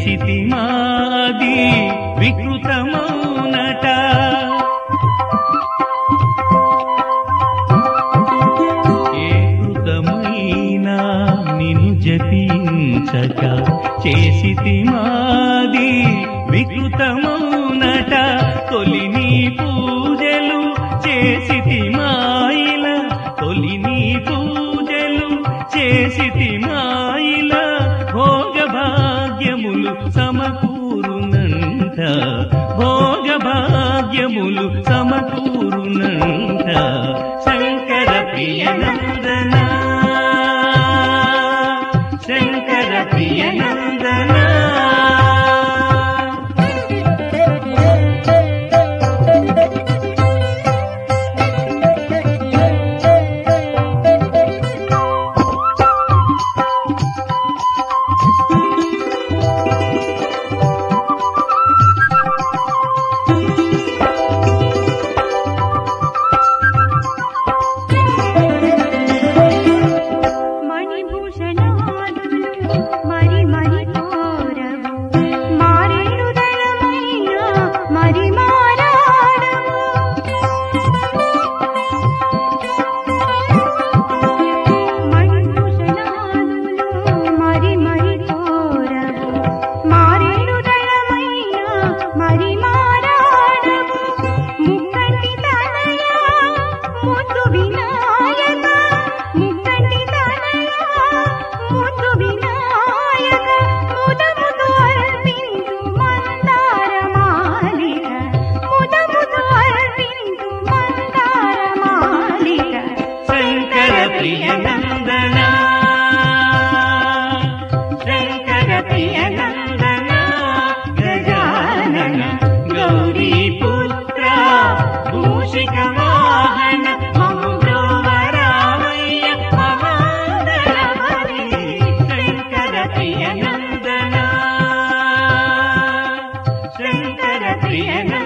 చేసితి మాది వికృతమౌనట ఏ కృతమైనా నిన్ను జపించక చేసితి మాది వికృతమౌనట తొలి నీ పూజలు చేసితి మాయిల తొలి నీ పూజలు చేసితి మాయిల భోగ భాగ్యములు సమకూరునంట భోగ భాగ్యములు సమకూరునంట శంకర ప్రియనందన శంకర ప్రియనందన మణిభూషణాదులు మరి మరి కోరవు మారేడుదలమైన మరి మారాడవు మణిభూషణాదులు మరి మరి కోరవు మారేడుదలమైన మరి మారాడవు ముక్కంటి తనయ ముద్దు వినాయక ముక్కంటి తనయ ముద్దు వినాయక ముదముదు అర్పించు మందార మాలిక ముదముదు అర్పించు మందార మాలిక శంకర ప్రియనందన శంకర ప్రియనందన గజానన గౌరీ పుత్ర భూషిక వాహన మము బ్రోవరామయ్య మహాందర హరి శంకర ప్రియనందన శంకర ప్రియనందన